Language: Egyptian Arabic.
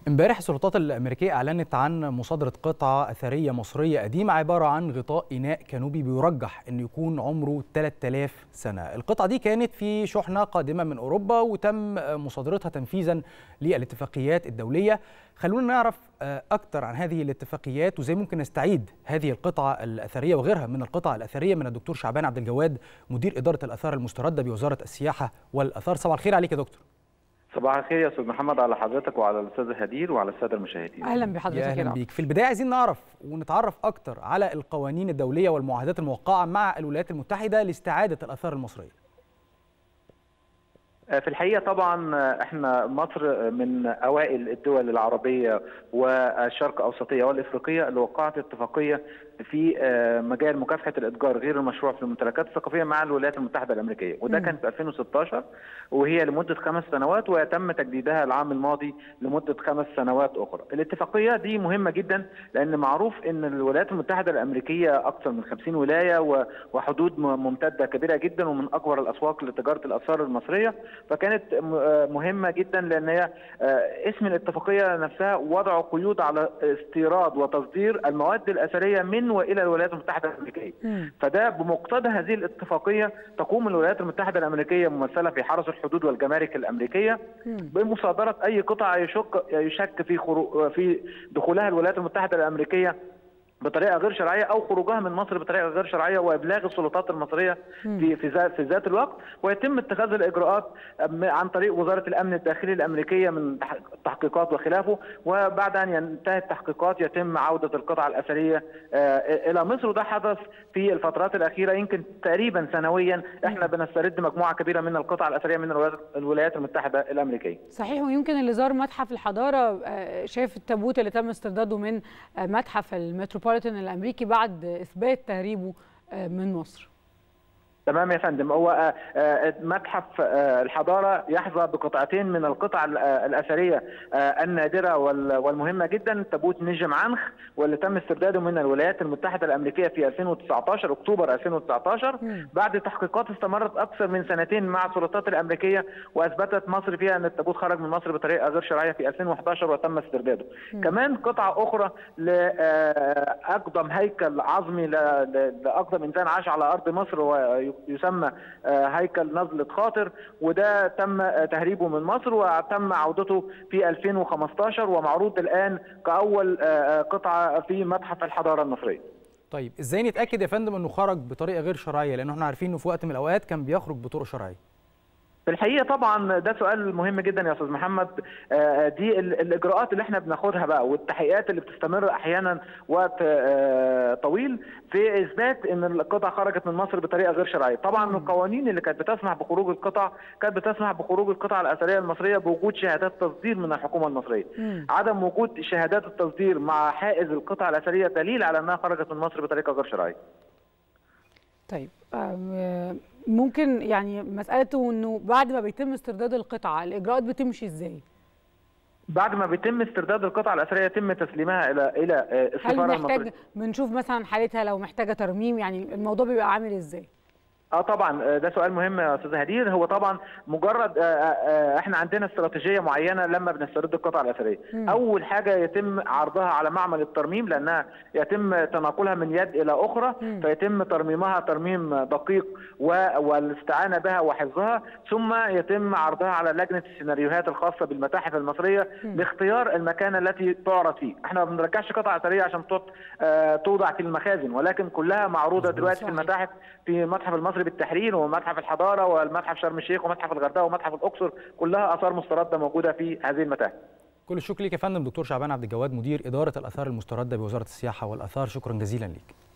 امبارح السلطات الامريكيه اعلنت عن مصادره قطعه اثريه مصريه قديمه عباره عن غطاء اناء كانوبي بيرجح انه يكون عمره 3000 سنه القطعه دي كانت في شحنه قادمه من اوروبا وتم مصادرتها تنفيذا للاتفاقيات الدوليه خلونا نعرف اكثر عن هذه الاتفاقيات وازاي ممكن نستعيد هذه القطعه الاثريه وغيرها من القطع الاثريه من الدكتور شعبان عبد الجواد مدير اداره الاثار المسترده بوزاره السياحه والاثار صباح الخير عليك يا دكتور صباح الخير يا استاذ محمد على حضرتك وعلى الاستاذ هدير وعلى الساده المشاهدين اهلا بحضرتك يا اهلا بيك في البدايه عايزين نعرف ونتعرف اكتر على القوانين الدوليه والمعاهدات الموقعه مع الولايات المتحده لاستعاده الاثار المصريه في الحقيقه طبعا احنا مصر من اوائل الدول العربيه والشرق اوسطيه والافريقيه اللي وقعت اتفاقيه في مجال مكافحه الاتجار غير المشروع في الممتلكات الثقافيه مع الولايات المتحده الامريكيه وده كان في 2016 وهي لمده خمس سنوات ويتم تجديدها العام الماضي لمده خمس سنوات اخرى. الاتفاقيه دي مهمه جدا لان معروف ان الولايات المتحده الامريكيه اكثر من 50 ولايه وحدود ممتده كبيره جدا ومن اكبر الاسواق لتجاره الاثار المصريه فكانت مهمه جدا لان هي اسم الاتفاقيه نفسها وضع قيود على استيراد وتصدير المواد الاثريه من والى الولايات المتحده الامريكيه فده بمقتضى هذه الاتفاقيه تقوم الولايات المتحده الامريكيه ممثله في حرس الحدود والجمارك الامريكيه بمصادره اي قطعه يشك يشك في خرو في دخولها الولايات المتحده الامريكيه بطريقه غير شرعيه او خروجها من مصر بطريقه غير شرعيه وابلاغ السلطات المصريه في في ذات في ذات الوقت ويتم اتخاذ الاجراءات عن طريق وزاره الامن الداخلي الامريكيه من تحقيقات وخلافه وبعد ان ينتهي التحقيقات يتم عوده القطع الاثريه الى مصر وده حدث في الفترات الاخيره يمكن تقريبا سنويا احنا بنسترد مجموعه كبيره من القطع الاثريه من الولايات المتحده الامريكيه. صحيح ويمكن اللي زار متحف الحضاره شاف التابوت اللي تم استرداده من متحف المتروبوليتان الامريكي بعد اثبات تهريبه من مصر تمام يا فندم هو متحف الحضاره يحظى بقطعتين من القطع الاثريه النادره والمهمه جدا تابوت نجم عنخ واللي تم استرداده من الولايات المتحده الامريكيه في 2019 اكتوبر 2019 بعد تحقيقات استمرت اكثر من سنتين مع السلطات الامريكيه واثبتت مصر فيها ان التابوت خرج من مصر بطريقه غير شرعيه في 2011 وتم استرداده. كمان قطعه اخرى لاقدم هيكل عظمي لاقدم انسان عاش على ارض مصر يسمى هيكل نزلة خاطر وده تم تهريبه من مصر وتم عودته في 2015 ومعروض الآن كأول قطعة في متحف الحضارة المصرية طيب ازاي نتأكد يا فندم انه خرج بطريقة غير شرعية لأنه احنا عارفين انه في وقت من الأوقات كان بيخرج بطرق شرعية في الحقيقه طبعا ده سؤال مهم جدا يا استاذ محمد دي الاجراءات اللي احنا بناخدها بقى والتحقيقات اللي بتستمر احيانا وقت طويل في اثبات ان القطع خرجت من مصر بطريقه غير شرعيه طبعا القوانين اللي كانت بتسمح بخروج القطع كانت بتسمح بخروج القطع الاثريه المصريه بوجود شهادات تصدير من الحكومه المصريه عدم وجود شهادات التصدير مع حائز القطع الاثريه دليل على انها خرجت من مصر بطريقه غير شرعيه طيب ممكن يعني مسألته أنه بعد ما بيتم استرداد القطعة الإجراءات بتمشي إزاي؟ بعد ما بيتم استرداد القطع الأثرية يتم تسليمها إلى إلى السفارة هل محتاج بنشوف مثلا حالتها لو محتاجة ترميم يعني الموضوع بيبقى عامل إزاي؟ اه طبعا ده سؤال مهم يا استاذ هدير هو طبعا مجرد احنا عندنا استراتيجيه معينه لما بنسترد القطع الاثريه اول حاجه يتم عرضها على معمل الترميم لانها يتم تناقلها من يد الى اخرى مم. فيتم ترميمها ترميم دقيق والاستعانه بها وحفظها ثم يتم عرضها على لجنه السيناريوهات الخاصه بالمتاحف المصريه مم. لاختيار المكان التي تعرض فيه احنا ما بنرجعش قطع اثريه عشان توضع في المخازن ولكن كلها معروضه دلوقتي صحيح. في المتاحف في المتحف المصري بالتحرير ومتحف الحضاره والمتحف شرم الشيخ ومتحف الغردقه ومتحف الاقصر كلها اثار مسترده موجوده في هذه المتاحف. كل الشكر ليك يا فندم دكتور شعبان عبد الجواد مدير اداره الاثار المسترده بوزاره السياحه والاثار شكرا جزيلا ليك.